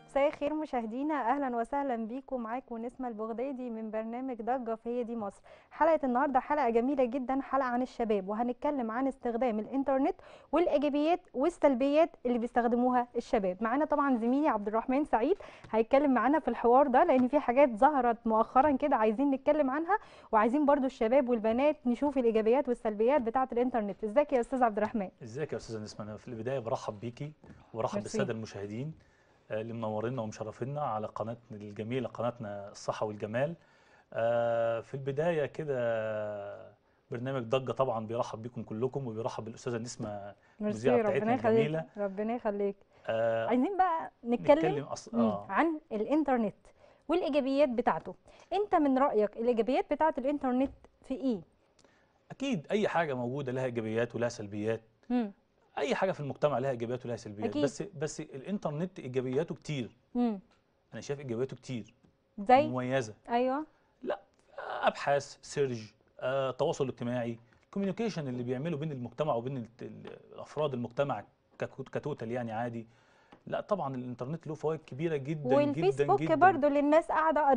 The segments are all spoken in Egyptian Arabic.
مساء الخير مشاهدينا اهلا وسهلا بيكم معاكم نسمة البغدادي من برنامج ضجة في هي دي مصر حلقة النهاردة حلقة جميلة جدا حلقة عن الشباب وهنتكلم عن استخدام الانترنت والايجابيات والسلبيات اللي بيستخدموها الشباب معانا طبعا زميلي عبد الرحمن سعيد هيتكلم معانا في الحوار ده لان في حاجات ظهرت مؤخرا كده عايزين نتكلم عنها وعايزين برضو الشباب والبنات نشوف الايجابيات والسلبيات بتاعة الانترنت ازيك يا استاذ عبد الرحمن ازيك يا استاذه نسمه انا في البدايه برحب بيكي وبرحب ميرسي. بالساده المشاهدين آه، اللي منورينا ومشرفينا على قناتنا الجميله قناتنا الصحه والجمال آه، في البدايه كده برنامج ضجه طبعا بيرحب بيكم كلكم وبيرحب بالاستاذه نسمه ميرسي المذيعة ربنا بتاعتنا يخليك الجميلة. ربنا يخليك آه، عايزين بقى نتكلم نتكلم أص... مم. آه. عن الانترنت والايجابيات بتاعته انت من رايك الايجابيات بتاعه الانترنت في ايه اكيد اي حاجه موجوده لها ايجابيات ولها سلبيات مم. اي حاجه في المجتمع لها ايجابيات ولها سلبيات أكيد. بس بس الانترنت ايجابياته كتير مم. انا شايف ايجابياته كتير زي مميزه ايوه ابحاث سيرج آه، تواصل اجتماعي الكوميونيكيشن اللي بيعمله بين المجتمع وبين ال- ال- الافراد المجتمع ككو- كتوتال يعني عادي لا طبعا الانترنت له فوائد كبيره جدا جدا والفيسبوك جدا برضو للناس قاعده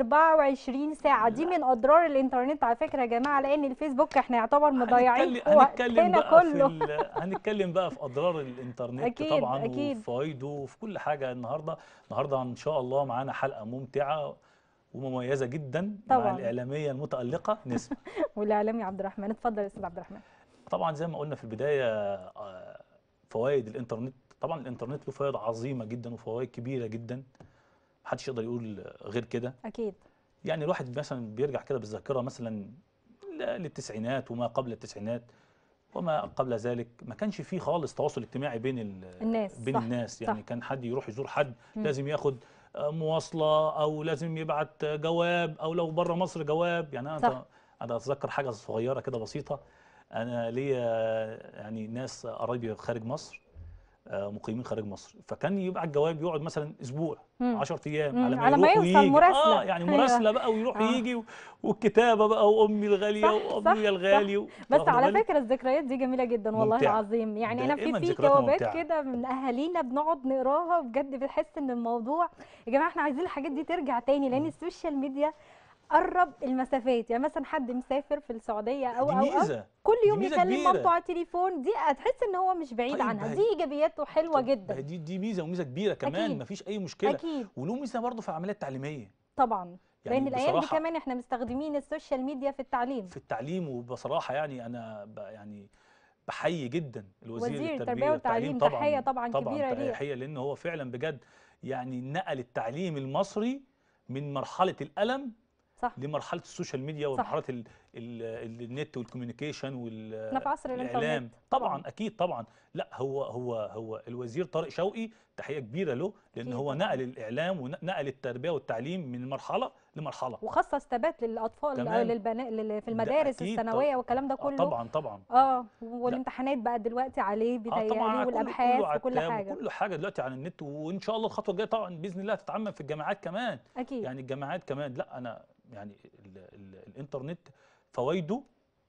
24 ساعه دي من اضرار الانترنت على فكره يا جماعه لان الفيسبوك احنا يعتبر مضيعين هنتكلم هنتكلم وقتنا بقى في كله ال- هنتكلم بقى في اضرار الانترنت أكيد، طبعا أكيد. وفوائده وفي كل حاجه النهارده النهارده ان شاء الله معانا حلقه ممتعه ومميزه جدا طبعاً. مع الاعلاميه المتالقه نسمه والاعلامي عبد الرحمن اتفضل يا استاذ عبد الرحمن طبعا زي ما قلنا في البدايه آه، فوائد الانترنت طبعا الانترنت له فوائد عظيمه جدا وفوائد كبيره جدا محدش يقدر يقول غير كده اكيد يعني الواحد مثلا بيرجع كده بالذاكره مثلا ل- للتسعينات وما قبل التسعينات وما قبل ذلك ما كانش فيه خالص تواصل اجتماعي بين ال- الناس، بين صح، الناس يعني صح. كان حد يروح يزور حد مم. لازم ياخد آه، مواصله او لازم يبعت آه، جواب او لو بره مصر جواب يعني انا صح. انا اتذكر حاجه صغيره كده بسيطه انا ليا يعني ناس قرايبي خارج مصر آه، مقيمين خارج مصر فكان يبعت جواب يقعد مثلا اسبوع مم. 10 ايام مم، على ما على ما يروح يوصل ويجي مراسلة. اه يعني أيوة. مراسله بقى ويروح آه. يجي و- والكتابه بقى وامي الغاليه صح، صح، وابويا الغالي و- بس واخدة على بالك؟ فكره الذكريات دي جميله جدا والله ممتعة. العظيم يعني انا في دائماً في ذكرياتنا جوابات ممتعة. كده من اهالينا بنقعد نقراها بجد بنحس ان الموضوع يا جماعه احنا عايزين الحاجات دي ترجع تاني لان السوشيال ميديا قرب المسافات يعني مثلا حد مسافر في السعوديه او دي او او ميزه كل دي يوم ميزة يكلم كبيرة. مامته على التليفون دي هتحس ان هو مش بعيد طيب عنها هي- دي ايجابياته حلوه طب جدا دي دي ميزه وميزه كبيره كمان أكيد. مفيش اي مشكله اكيد وله ميزه برضه في العمليه التعليميه طبعا يعني لان الايام دي بصراحة كمان احنا مستخدمين السوشيال ميديا في التعليم في التعليم وبصراحه يعني انا ب يعني بحيي جدا الوزير وزير التربيه التربية والتعليم، تحية طبعاً كبيرة ليه. تحيه لان هو فعلا بجد يعني نقل التعليم المصري من مرحله القلم صح لمرحله السوشيال ميديا ومرحله ال ال ال النت والكوميونيكيشن وال احنا في عصر الإنترنت الاعلام طبعاً. طبعا اكيد طبعا لا هو هو هو الوزير طارق شوقي تحيه كبيره له لان أكيد هو طبعاً. نقل الاعلام ونقل التربيه والتعليم من مرحله لمرحله وخصص ثبات للاطفال او تمام. للبنات في ده المدارس أكيد طب- الثانويه والكلام ده آه كله طبعا طبعا اه والامتحانات بقى دلوقتي عليه اه بيتهيألي طبعا كله- والابحاث كله وكل عتاب حاجه وكل حاجه دلوقتي على النت وان شاء الله الخطوه الجايه طبعا باذن الله هتتعمم في الجامعات كمان اكيد يعني الجامعات كمان لا انا يعني ال ال الانترنت فوائده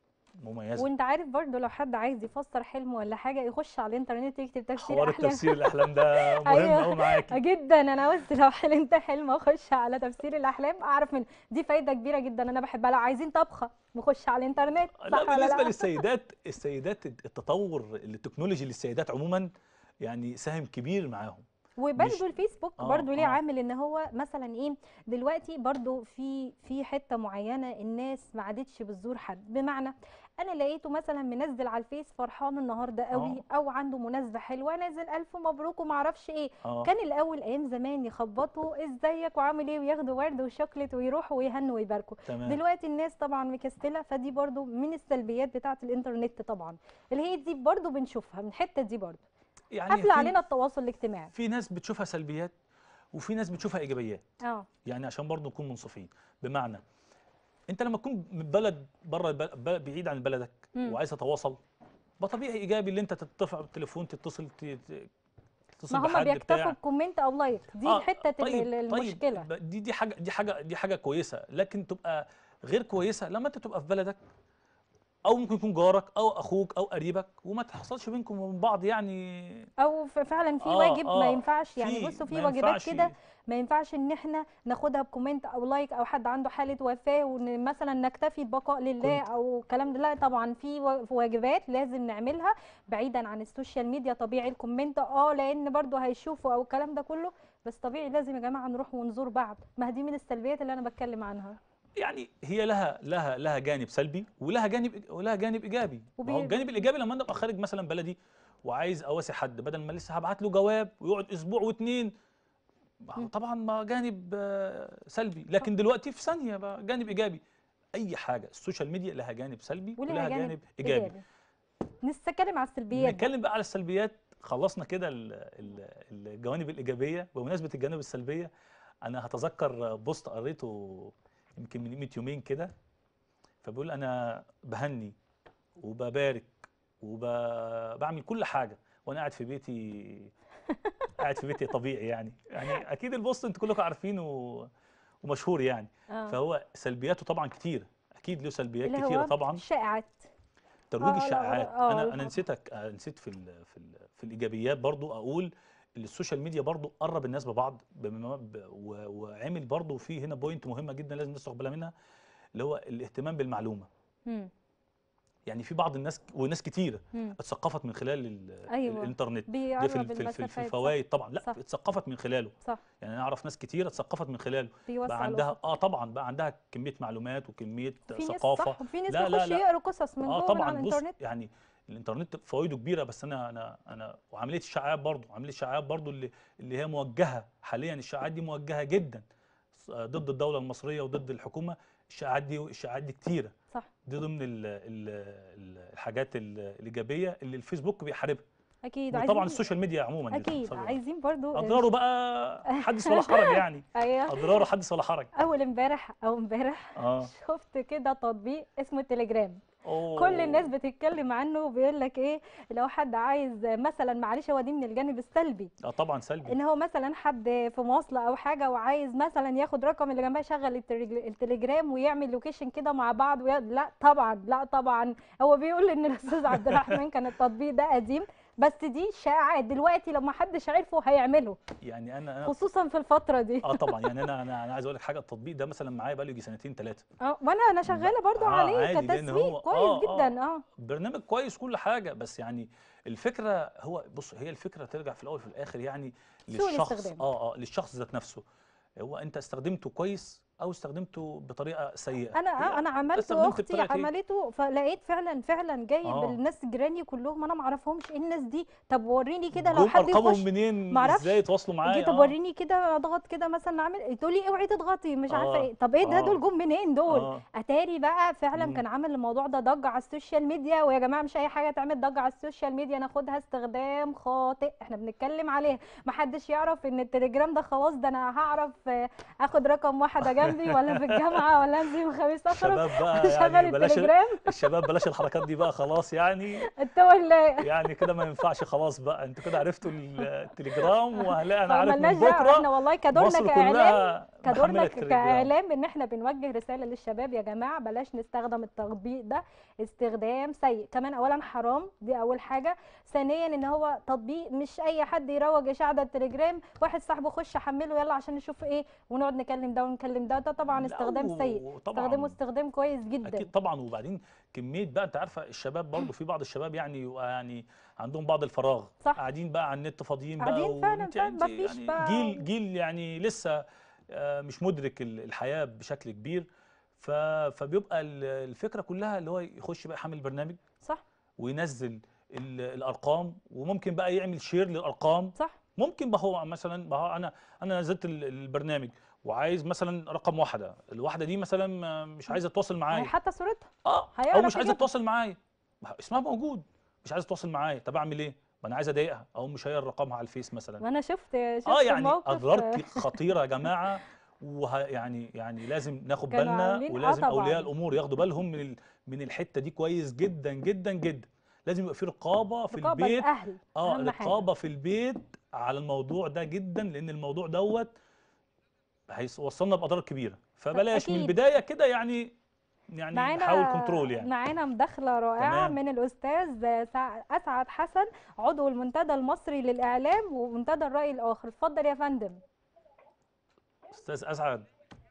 مميزه وانت عارف برضو لو حد عايز يفسر حلم ولا حاجه يخش على الانترنت يكتب تفسير حوار احلام التفسير الاحلام ده مهم أيوة. قوي معاكي جدا انا بس لو حلمت حلم اخش على تفسير الاحلام اعرف من دي فايده كبيره جدا انا بحبها لو عايزين طبخه نخش على الانترنت صح لا ولا بالنسبه لا للسيدات السيدات التطور التكنولوجي للسيدات عموما يعني ساهم كبير معاهم مش- وبرده الفيسبوك آه، برضو ليه آه. عامل ان هو مثلا ايه دلوقتي برضو في في حته معينه الناس ما عادتش بتزور حد بمعنى انا لقيته مثلا منزل على الفيس فرحان النهارده قوي او عنده مناسبه حلوه نازل الف مبروك وما اعرفش ايه اه كان الاول ايام زمان يخبطوا ازيك وعامل ايه وياخدوا ورد وشوكليت ويروحوا ويهنوا ويباركوا تمام دلوقتي الناس طبعا مكسله فدي برضو من السلبيات بتاعه الانترنت طبعا اللي هي دي برضو بنشوفها من الحته دي برضو يعني قافله في- علينا التواصل الاجتماعي في ناس بتشوفها سلبيات وفي ناس بتشوفها ايجابيات اه يعني عشان برضه نكون منصفين بمعنى انت لما تكون من بلد بره البلد بعيد عن بلدك مم. وعايز تتواصل بطبيعي ايجابي اللي انت تترفع بالتليفون تتصل ت- ت- تتصل ما هم بحد بيكتفوا بتاع بكومنت او لايك دي آه، حته طيب ال- المشكله طيب دي دي حاجه دي حاجه دي حاجه كويسه لكن تبقى غير كويسه لما انت تبقى في بلدك او ممكن يكون جارك او اخوك او قريبك وما تحصلش بينكم وبين بعض يعني او ف- فعلا في آه، واجب ما آه، ينفعش يعني في بصوا في ما واجبات ينفعش كده ما ينفعش ان احنا ناخدها بكومنت او لايك او حد عنده حاله وفاه وان مثلا نكتفي ببقاء لله كنت- او الكلام ده لا طبعا في وا- واجبات لازم نعملها بعيدا عن السوشيال ميديا طبيعي الكومنت اه لان برضو هيشوفوا او الكلام ده كله بس طبيعي لازم يا جماعه نروح ونزور بعض ما هي دي من السلبيات اللي انا بتكلم عنها يعني هي لها لها لها جانب سلبي ولها جانب ولها جانب ايجابي ما هو وبي- الجانب الايجابي لما انا ابقى خارج مثلا بلدي وعايز اواسي حد بدل ما لسه هبعت له جواب ويقعد اسبوع واتنين ما هو مم. طبعا ما جانب آه، سلبي لكن دلوقتي في ثانيه بقى جانب ايجابي اي حاجه السوشيال ميديا لها جانب سلبي ولها ولها جانب جانب ايجابي ايجابي نتكلم على السلبيات بقى. نتكلم بقى على السلبيات خلصنا كده ال- ال- الجوانب الايجابيه بمناسبه الجوانب السلبيه انا هتذكر بوست قريته يمكن من قيمه يومين كده فبيقول انا بهني وببارك وبعمل كل حاجه وانا قاعد في بيتي قاعد في بيتي طبيعي يعني يعني اكيد البوست انتوا كلكم عارفينه ومشهور يعني آه. فهو سلبياته طبعا كتير اكيد له سلبيات اللي كتيره هو طبعا الشائعات ترويج آه، لا، الشائعات آه، انا لا. انا نسيتك آه، نسيت في ال في ال في الايجابيات برضو اقول إن السوشيال ميديا برضو قرب الناس ببعض بما- ب- و- وعمل برضو في هنا بوينت مهمه جدا لازم الناس تاخد بالها منها اللي هو الاهتمام بالمعلومه مم. يعني في بعض الناس وناس كتيره مم. اتثقفت من خلال ال- أيوة. الانترنت ده في بيقرب ال- في, ال- في, في المسافات صح. الفوائد طبعا لا صح. اتثقفت من خلاله صح يعني انا اعرف ناس كتيره اتثقفت من خلاله بيوسع بقى عندها الأفق. اه طبعا بقى عندها كميه معلومات وكميه في ناس ثقافه صح وفي ناس لا، لا، بيخش لا. يقروا قصص من اه جوه من طبعا على بص الانترنت يعني الانترنت فوائده كبيره بس انا انا انا وعمليه الشائعات برضو عمليه الشائعات برضو اللي اللي هي موجهه حاليا الشائعات دي موجهه جدا ص- ضد الدوله المصريه وضد الحكومه الشائعات دي الشائعات دي كتيره صح دي ضمن ال ال ال الحاجات ال- الايجابيه اللي الفيسبوك بيحاربها اكيد وطبعا عايزين السوشيال ميديا عموما اكيد طبعاً. عايزين برضو اضراره بقى حدث ولا حرج يعني ايوه اضراره حدث ولا حرج اول امبارح او امبارح اه شفت كده تطبيق اسمه التليجرام أوه. كل الناس بتتكلم عنه وبيقول لك ايه لو حد عايز مثلا معلش هو دي من الجانب السلبي اه طبعا سلبي ان هو مثلا حد في مواصله او حاجه وعايز مثلا ياخد رقم اللي جنبها يشغل التليج- التليجرام ويعمل لوكيشن كده مع بعض وي... لا طبعا لا طبعا هو بيقول ان الاستاذ عبد الرحمن كان التطبيق ده قديم بس دي شائعات دلوقتي لو ما حدش عرفه هيعمله يعني انا انا خصوصا في الفتره دي اه طبعا يعني انا انا انا عايز اقول لك حاجه التطبيق ده مثلا معايا بقاله يجي سنتين ثلاثه اه وانا انا شغاله برضو آه، عليه عادي، لأن كتسويق هو- كويس آه، آه. جدا اه برنامج كويس كل حاجه بس يعني الفكره هو بص هي الفكره ترجع في الاول وفي الاخر يعني سوء للشخص الاستخدام. اه اه للشخص ذات نفسه هو انت استخدمته كويس او استخدمته بطريقه سيئه انا هي اه انا عملته استخدمت واختي بطريقة إيه؟ عملته فلقيت فعلا فعلا جايب آه. الناس جيراني كلهم انا ما اعرفهمش ايه الناس دي طب وريني كده لو جم حد ارقامهم يخش منين معرفش. ازاي يتواصلوا معايا جيت طب آه. وريني كده اضغط كده مثلا اعمل تقول لي اوعي تضغطي مش عارفه آه، ايه طب ايه ده آه. دول جم منين دول آه. اتاري بقى فعلا مم. كان عامل الموضوع ده ضجه على السوشيال ميديا ويا جماعه مش اي حاجه تعمل ضجه على السوشيال ميديا ناخدها استخدام خاطئ احنا بنتكلم عليها محدش يعرف ان التليجرام ده خلاص ده انا هعرف آه، اخد رقم واحده جنبي ولا في الجامعه ولا انزل يوم خميس اخرج الشباب بقى اشغل يعني بلاش التليجرام الشباب بلاش الحركات دي بقى خلاص يعني اتقوا الله يعني كده ما ينفعش خلاص بقى انتوا كده عرفتوا ال- التليجرام وهلاقي انا عارف من ملناش دعوه احنا بكره والله كدورنا مصر كاعلام كلها كدورنا محمله ك- التليجرام كاعلام ان احنا بنوجه رساله للشباب يا جماعه بلاش نستخدم التطبيق ده استخدام سيء كمان اولا حرام دي اول حاجه ثانيا ان هو تطبيق مش اي حد يروج اشاعه ده التليجرام واحد صاحبه خش حمله يلا عشان نشوف ايه ونقعد نكلم ده ونكلم ده ده طبعا لا، استخدام سيء وطبعاً استخدمه استخدام كويس جدا اكيد طبعا وبعدين كميه بقى انت عارفه الشباب برضو في بعض الشباب يعني يبقى يعني عندهم بعض الفراغ صح. قاعدين بقى على النت فاضيين بقى قاعدين فعلاً، وانت- فعلاً، انت مفيش يعني بقى- جيل جيل يعني لسه آه، مش مدرك ال- الحياه بشكل كبير ف- فبيبقى ال- الفكره كلها اللي هو يخش بقى يحمل برنامج صح وينزل ال- الارقام وممكن بقى يعمل شير للارقام صح ممكن بقى هو مثلا بقى هو انا انا نزلت ال- البرنامج وعايز مثلا رقم واحده الواحده دي مثلا ما- مش عايزه تتواصل ما هي معايا حتى صورتها اه او هيعرف مش عايزه يجيبها. تتواصل معايا ما هو اسمها موجود مش عايزه تتواصل معايا طب اعمل ايه ما انا عايز اضايقها او مش هي رقمها على الفيس مثلا وانا شفت شفت اه يعني موقف اضرار ك- خطيره يا جماعه وه يعني يعني لازم ناخد كانوا بالنا عاملين- آه ولازم اولياء طبعاً. الامور ياخدوا بالهم من ال- من الحته دي كويس جدا جدا جدا لازم يبقى في رقابه في رقابه البيت الاهل اه اهم حاجه رقابه في البيت على الموضوع ده جدا لان الموضوع دوت هيوصلنا باضرار كبيره فبلاش من أكيد. البدايه كده يعني يعني معانا نحاول كنترول يعني معانا مداخله رائعه تمام. من الاستاذ سع- اسعد حسن عضو المنتدى المصري للاعلام ومنتدى الراي الاخر اتفضل يا فندم استاذ اسعد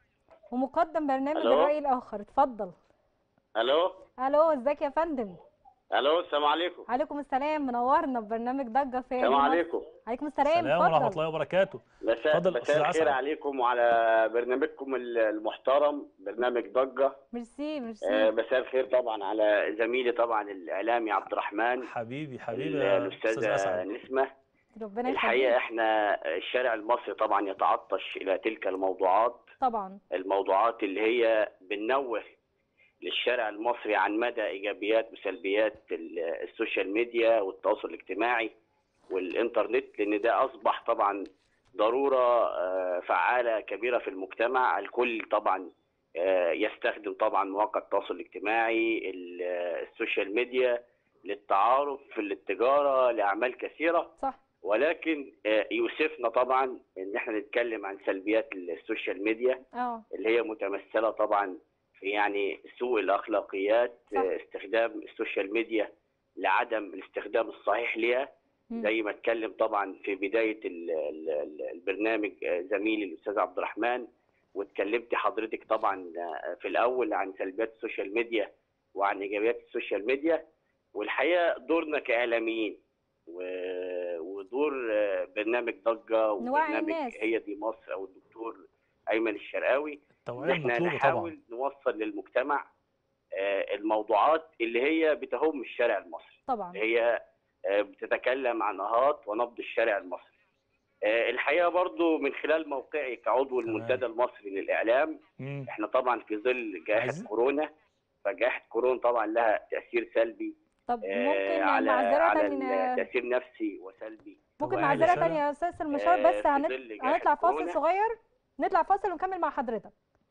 ومقدم برنامج ألو؟ الراي الاخر اتفضل الو الو ازيك يا فندم الو السلام عليكم عليكم السلام منورنا ببرنامج ضجه في السلام عليكم عليكم السلام السلام ورحمه اتفضل الله وبركاته مساء اتفضل أستاذ مساء الخير أسعد. عليكم وعلى برنامجكم ال- المحترم برنامج ضجه ميرسي آه، ميرسي مساء الخير طبعا على زميلي طبعا الاعلامي عبد الرحمن حبيبي حبيبي ال- يا استاذ الاستاذه اسعد نسمه ربنا الحقيقه يخليك احنا الشارع المصري طبعا يتعطش الى تلك الموضوعات طبعا الموضوعات اللي هي بننوه للشارع المصري عن مدى ايجابيات وسلبيات ال- السوشيال ميديا والتواصل الاجتماعي والانترنت لان ده اصبح طبعا ضروره آه، فعاله كبيره في المجتمع الكل طبعا آه، يستخدم طبعا مواقع التواصل الاجتماعي ال- آه، السوشيال ميديا للتعارف للتجاره لاعمال كثيره صح ولكن آه، يوسفنا طبعا ان احنا نتكلم عن سلبيات السوشيال ميديا اه اللي هي متمثله طبعا في يعني سوء الاخلاقيات صح. آه، استخدام السوشيال ميديا لعدم الاستخدام الصحيح ليها مم. زي ما اتكلم طبعا في بدايه ال- ال- ال- البرنامج آه، زميلي الاستاذ عبد الرحمن واتكلمت حضرتك طبعا آه، في الاول عن سلبيات السوشيال ميديا وعن ايجابيات السوشيال ميديا والحقيقه دورنا كاعلاميين و- ودور آه، برنامج ضجه نوعي وبرنامج الناس. هي دي مصر او الدكتور ايمن الشرقاوي ان التوعيه احنا المطلوبه طبعا نحاول نوصل للمجتمع آه، الموضوعات اللي هي بتهم الشارع المصري طبعا اللي هي آه، بتتكلم عن نهاض ونبض الشارع المصري آه، الحقيقه برضو من خلال موقعي كعضو تمام. المنتدى المصري للاعلام مم. احنا طبعا في ظل جائحه عايزين- كورونا فجائحه كورونا طبعا لها تاثير سلبي طب آه، ممكن على معذره على تانية تاثير نفسي وسلبي ممكن توعية معذره للشارع. تانية يا استاذ المشوار آه، بس في هنط- ظل جائحة هنطلع فاصل كورونا. صغير نطلع فاصل ونكمل مع حضرتك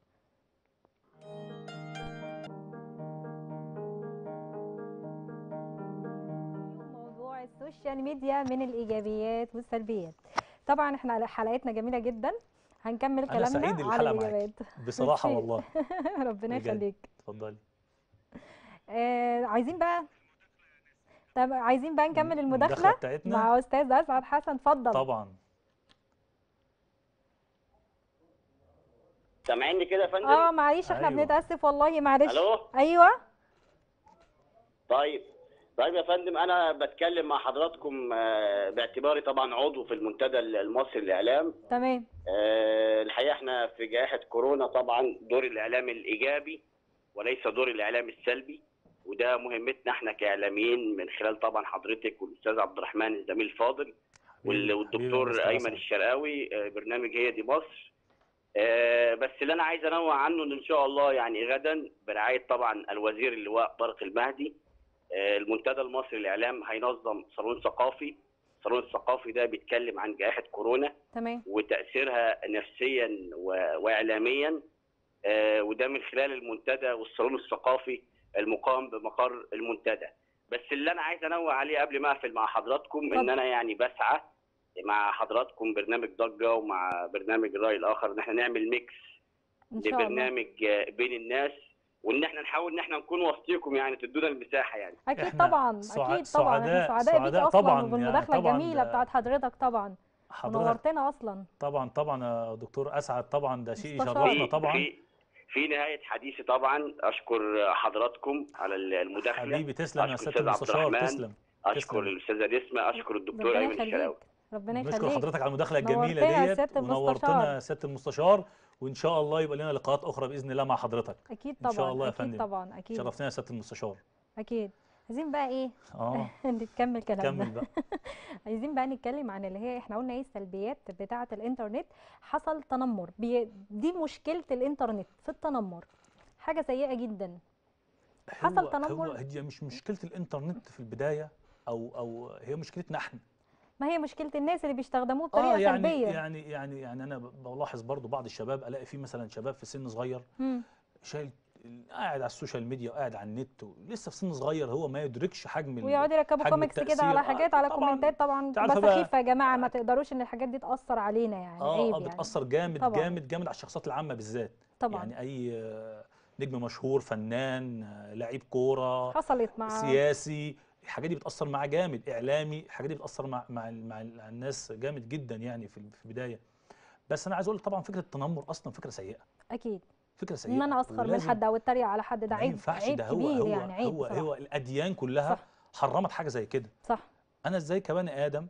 موضوع السوشيال ميديا من الايجابيات والسلبيات طبعا احنا حلقتنا جميله جدا هنكمل أنا سعيد كلامنا على الحلقة معاك. الايجابيات بصراحه ميرسي. والله ربنا بجد. يخليك اتفضلي آه عايزين بقى طب عايزين بقى نكمل المداخلة المداخله بتاعتنا مع استاذ اسعد حسن اتفضل طبعا سامعيني كده يا فندم اه معلش احنا أيوة. بنتاسف والله معلش الو ايوه طيب طيب يا فندم انا بتكلم مع حضراتكم آه، باعتباري طبعا عضو في المنتدى المصري للاعلام تمام آه، الحقيقه احنا في جائحه كورونا طبعا دور الاعلام الايجابي وليس دور الاعلام السلبي وده مهمتنا احنا كاعلاميين من خلال طبعا حضرتك والاستاذ عبد الرحمن الزميل الفاضل وال- حبيبي- حبيبي يا والدكتور مستر ايمن أسعد. الشرقاوي آه، برنامج هي دي مصر آه، بس اللي انا عايز انوه عنه ان ان شاء الله يعني غدا برعايه طبعا الوزير اللواء طارق المهدي آه، المنتدى المصري للاعلام هينظم صالون ثقافي الصالون الثقافي ده بيتكلم عن جائحه كورونا تمام وتاثيرها نفسيا و- واعلاميا آه، وده من خلال المنتدى والصالون الثقافي المقام بمقر المنتدى بس اللي انا عايز انوه عليه قبل ما اقفل مع حضراتكم ان اتفضل. انا يعني بسعى مع حضراتكم برنامج ضجه ومع برنامج الراي الاخر ان احنا نعمل ميكس ان شاء الله لبرنامج آه، بين الناس وان احنا نحاول ان احنا نكون وسطيكم يعني تدونا المساحه يعني اكيد إحنا طبعا سعا- اكيد طبعا احنا سعداء- سعداء بيك سعداء اصلا طبعاً، يعني وبالمداخله طبعاً الجميله ده- بتاعت حضرتك طبعا حضرتك ونورتنا اصلا طبعا طبعا يا دكتور اسعد طبعا ده شيء مستشار. يشرفنا في طبعا في في نهايه حديثي طبعا اشكر حضراتكم على المداخله حبيبي تسلم يا أشكر سياده أستاذ عبد المستشار الرحمن. تسلم اشكر تسلم. الاستاذه نسمه اشكر الدكتور ربنا ايمن الشراوي يخليك ربنا بنشكر يخليك حضرتك على المداخله الجميله نورتنا يا ديت سيادة ونورتنا المستشار. يا سياده المستشار وان شاء الله يبقى لنا لقاءات اخرى باذن الله مع حضرتك اكيد إن طبعا شاء الله يا اكيد فندم. طبعا اكيد شرفتنا يا سياده المستشار اكيد عايزين بقى ايه اه نكمل كلامنا كمل بقى عايزين بقى نتكلم عن اللي هي احنا قلنا ايه السلبيات بتاعه الانترنت حصل تنمر بي دي مشكله الانترنت في التنمر حاجه سيئه جدا حصل هو تنمر؟ هو هي مش مشكله الانترنت في البدايه او او هي مشكلتنا احنا ما هي مشكله الناس اللي بيستخدموه بطريقه اه يعني سلبيه يعني يعني يعني انا بلاحظ برضو بعض الشباب الاقي فيه مثلا شباب في سن صغير مم. شايل قاعد على السوشيال ميديا وقاعد على النت لسه في سن صغير هو ما يدركش حجم ال- ويقعدوا يركبوا حجم كوميكس كده التأثير. على آه، حاجات على طبعاً. كومنتات طبعا تعرف بس بقى- خفيفه يا جماعه ما تقدروش ان الحاجات دي تاثر علينا يعني اه عيب اه يعني بتاثر جامد طبعاً. جامد جامد على الشخصيات العامه بالذات طبعا يعني اي آه، نجم مشهور فنان آه، لعيب كوره حصلت مع سياسي الحاجات دي بتاثر معاه جامد اعلامي الحاجات دي بتاثر مع مع ال- مع ال- مع الناس جامد جدا يعني في في البدايه بس انا عايز اقول طبعا فكره التنمر اصلا فكره سيئه اكيد فكره سيئه ان انا اسخر من ولازم- حد او اتريق على حد ده ما عيب ينفعش عيب ده هو كبير هو يعني عيب هو بصراحة. هو الاديان كلها صح. حرمت حاجه زي كده صح انا ازاي كبني ادم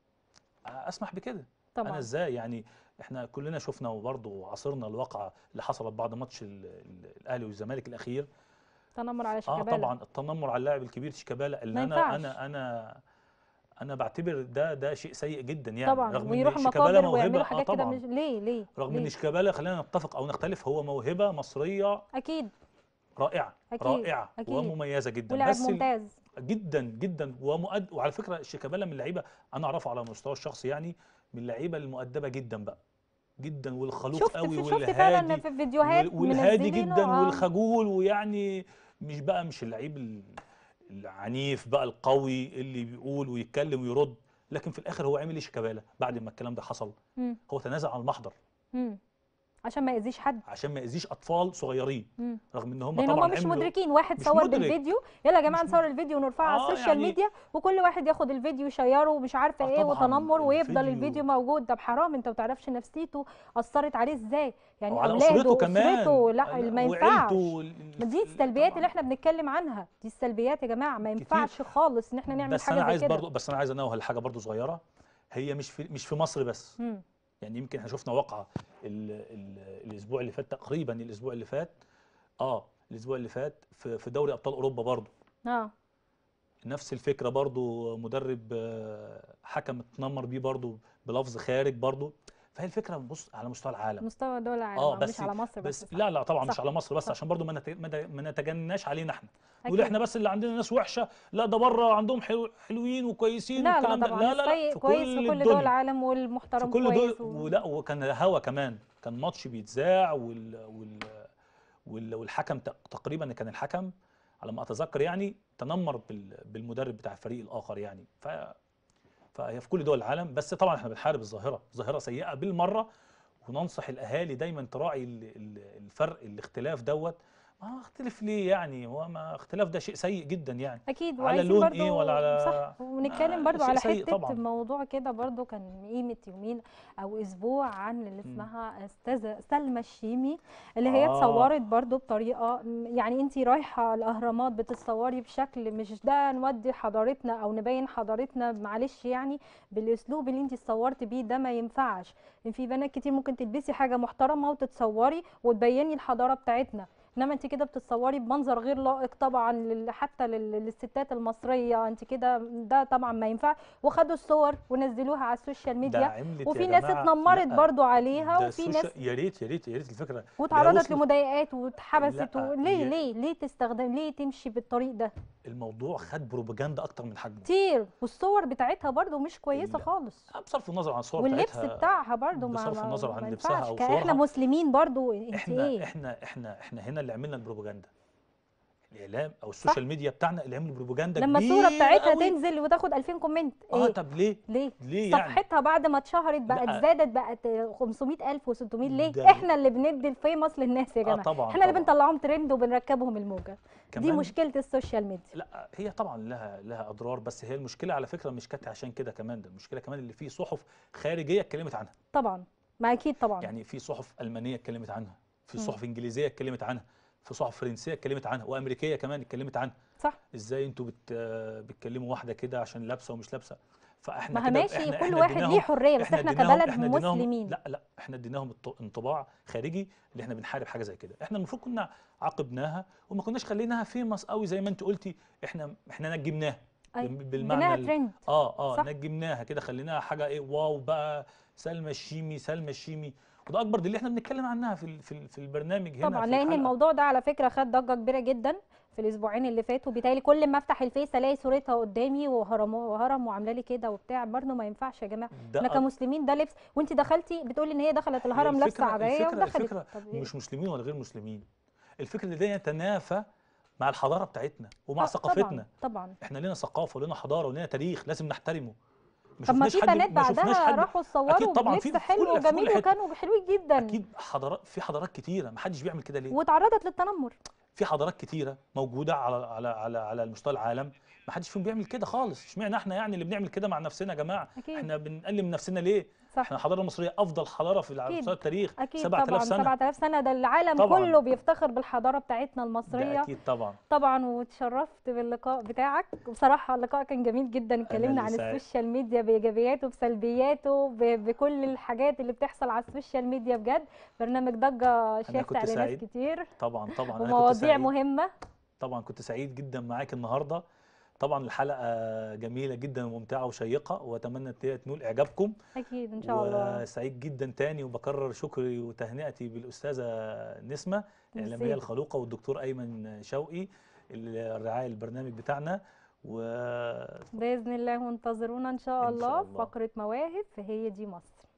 اسمح بكده انا طبعا ازاي يعني احنا كلنا شفنا وبرضه عاصرنا الواقعه اللي حصلت بعد ماتش ال- ال- الاهلي والزمالك الاخير تنمر على اه شيكابالا طبعا التنمر على اللاعب الكبير شيكابالا اللي ما انا ينفعش. انا انا انا بعتبر ده ده شيء سيء جدا يعني طبعا رغم ويروحوا ان شيكابالا المقابر ويعملوا موهبه اه حاجات كده طبعا مش ليه ليه رغم ليه؟ ان شيكابالا خلينا نتفق او نختلف هو موهبه مصريه اكيد رائعه أكيد، رائعه أكيد. ومميزه جدا ولاعب بس ال- ممتاز جدا جدا ومؤد وعلى فكره شيكابالا من اللعيبه انا اعرفه على المستوى الشخصي يعني من اللعيبه المؤدبه جدا بقى جدا والخلوق شفت قوي في شفت والهادي فعلا في فيديوهات وال- والهادي منزلينه، جدا آه. والخجول ويعني مش بقى مش اللعيب ال- العنيف بقى القوي اللي بيقول ويتكلم ويرد لكن في الاخر هو عمل ايه شيكابالا بعد ما الكلام ده حصل مم. هو تنازل عن المحضر مم. عشان ما يأذيش حد عشان ما يأذيش اطفال صغيرين مم. رغم ان هم لان طبعا هم مش عملوا مدركين واحد مش صور مدرك. بالفيديو يلا يا جماعه مش نصور الفيديو ونرفعه على آه، السوشيال يعني- ميديا وكل واحد ياخد الفيديو يشيره ومش عارفه آه، ايه طبعاً وتنمر ويفضل الفيديو- الفيديو موجود طب حرام انت ما تعرفش نفسيته اثرت عليه ازاي يعني وعلى اولاده اسرته كمان اسرته لا لا، ما ينفعش وعيلته وال- ما دي السلبيات طبعاً. اللي احنا بنتكلم عنها دي السلبيات يا جماعه ما ينفعش خالص ان احنا نعمل بس حاجه انا زي عايز كده برضو بس انا عايز انوه لحاجه برضو صغيره هي مش في مش في مصر بس مم. يعني يمكن احنا شفنا واقعه ال ال الاسبوع اللي فات تقريبا الاسبوع اللي فات اه الاسبوع اللي فات في, في دوري ابطال اوروبا برضو اه نفس الفكره برضو مدرب آه، حكم اتنمر بيه برضو بلفظ خارج برضو فهي الفكره بص على مستوى العالم مستوى دول العالم اه مش بس على مصر بس, بس صح. لا لا طبعا مش صح. على مصر بس صح. عشان برضو ما نت- ما ت- ما نتجناش علينا احنا نقول أكيد. احنا بس اللي عندنا ناس وحشه لا ده بره عندهم حلو حلوين وكويسين لا لا والكلام ده طبعا لا لا السيء لا كويس في كل دول الدنيا. العالم في والمحترم كل كويس دول و... ولا وكان هوا كمان كان ماتش بيتذاع وال وال وال والحكم تق- تقريبا كان الحكم على ما اتذكر يعني تنمر بال بالمدرب بتاع الفريق الاخر يعني ف فهي في كل دول العالم بس طبعا احنا بنحارب الظاهره ظاهره سيئه بالمره وننصح الاهالي دايما تراعي ال- ال- الفرق الاختلاف دوت ما اختلف ليه يعني هو ما اختلاف ده شيء سيء جدا يعني اكيد على وعايزين لون برضو إيه ولا على- صح ونتكلم آه، برضو شيء على سيء حته طبعاً. موضوع كده برضو كان قيمه يومين او اسبوع عن اللي اسمها استاذه سلمى الشيمي اللي هي آه. اتصورت برضو بطريقه م- يعني انت رايحه الاهرامات بتتصوري بشكل مش ده نودي حضارتنا او نبين حضارتنا معلش يعني بالاسلوب اللي انت اتصورت بيه ده ما ينفعش إن في بنات كتير ممكن تلبسي حاجه محترمه وتتصوري وتبيني الحضاره بتاعتنا انما انت كده بتتصوري بمنظر غير لائق طبعا لل- حتى لل- للستات المصريه انت كده ده طبعا ما ينفع وخدوا الصور ونزلوها على السوشيال ده ميديا عملت وفي يا ناس جماعة- اتنمرت لا، برضو عليها ده وفي السوشيال- ناس يا ريت يا ريت يا ريت الفكره واتعرضت وصلت- لمضايقات واتحبست لا، و... ليه يا- ليه ليه تستخدم ليه تمشي بالطريق ده الموضوع خد بروباجندا اكتر من حجمه كتير والصور بتاعتها برضو مش كويسه ال- خالص بصرف النظر عن الصور واللبس بتاعتها بتاعها برضو ما بصرف ما- النظر عن ما لبسها ينفعش. أو ك- احنا صورها. مسلمين برضو انت احنا ايه احنا احنا احنا هنا اللي عملنا البروباجندا الاعلام او السوشيال ميديا بتاعنا اللي عمل بروباجندا لما كبيرة الصوره بتاعتها قوي. تنزل وتاخد 2000 كومنت اه ايه طب ليه ليه ليه يعني صفحتها بعد ما اتشهرت بقت لا. زادت بقت 500000 و600 ليه ده- احنا اللي بندي الفيموس للناس يا آه جماعه طبعا احنا اللي طبعاً. بنطلعهم ترند وبنركبهم الموجه دي كمان مشكله السوشيال ميديا لا هي طبعا لها لها اضرار بس هي المشكله على فكره مش كانت عشان كده كمان ده المشكله كمان اللي في صحف خارجيه اتكلمت عنها طبعا ما اكيد طبعا يعني في صحف المانيه اتكلمت عنها في مم. صحف انجليزيه اتكلمت عنها في صحف فرنسيه اتكلمت عنها وامريكيه كمان اتكلمت عنها صح ازاي انتوا بت بتكلموا واحده كده عشان لابسه ومش لابسه فاحنا ما هي كده ماشي احنا كل احنا واحد اديناهم- ليه حريه بس احنا اديناهم- كبلد احنا اديناهم- مسلمين لا لا احنا اديناهم الط- انطباع خارجي اللي احنا بنحارب حاجه زي كده احنا المفروض كنا عاقبناها وما كناش خليناها فيمس قوي زي ما انت قلتي احنا احنا نجمناها أي. بال- اديناها بالمعنى ال- ترند اه اه صح. نجمناها كده خليناها حاجه ايه واو بقى سلمى الشيمي سلمى الشيمي وده اكبر دي اللي احنا بنتكلم عنها في ال- في ال- في البرنامج هنا طبعا في لان الحلقة. الموضوع ده على فكره خد ضجه كبيره جدا في الاسبوعين اللي فاتوا بيتهيألي كل ما افتح الفيس الاقي صورتها قدامي وهرم وهرم وعامله لي كده وبتاع برضه ما ينفعش يا جماعه ده احنا أك- كمسلمين ده لبس وانت دخلتي بتقولي ان هي دخلت هي الهرم لابسه الفكرة- عبايه الفكرة- ودخلت الفكرة طب إيه؟ مش مسلمين ولا غير مسلمين الفكره اللي ده يتنافى مع الحضاره بتاعتنا ومع آه، ثقافتنا طبعا طبعا احنا لنا ثقافه ولنا حضاره ولنا تاريخ لازم نحترمه ما طب ما شفناش في حد بنات ما شفناش بعدها حد راحوا أكيد صوروا طبعاً، في- بلبس في كل- حلو في كل وجميل حتة. وكانوا حلوين جدا اكيد حضارات في حضارات كتيره ما حدش بيعمل كده ليه واتعرضت للتنمر في حضارات كتيره موجوده على على على على مستوى العالم ما حدش فيهم بيعمل كده خالص اشمعنى احنا يعني اللي بنعمل كده مع نفسنا يا جماعه اكيد احنا بنقلل من نفسنا ليه صح احنا الحضاره المصريه افضل حضاره في على أكيد. مستوى التاريخ اكيد 7000 طبعا سنه 7000 سنه ده العالم طبعاً. كله بيفتخر بالحضاره بتاعتنا ده المصريه اكيد طبعا طبعا واتشرفت باللقاء بتاعك وبصراحه اللقاء كان جميل جدا اتكلمنا اللي عن سعيد. السوشيال ميديا بايجابياته بسلبياته ب- بكل الحاجات اللي بتحصل على السوشيال ميديا بجد برنامج ضجه شافت كنت اعلانات سعيد. كتير طبعا طبعا انا كنت ومواضيع سعيد مهمه طبعا كنت سعيد جدا معاك النهارده طبعا الحلقه جميله جدا وممتعه وشيقه واتمنى ان هي تنول اعجابكم اكيد ان شاء الله وسعيد جدا تاني وبكرر شكري وتهنئتي بالاستاذه نسمه الاعلاميه ميرسي. الخلوقه والدكتور ايمن شوقي الرعايه البرنامج بتاعنا و باذن الله وانتظرونا ان شاء إن الله شاء في الله. فقره مواهب فهي دي مصر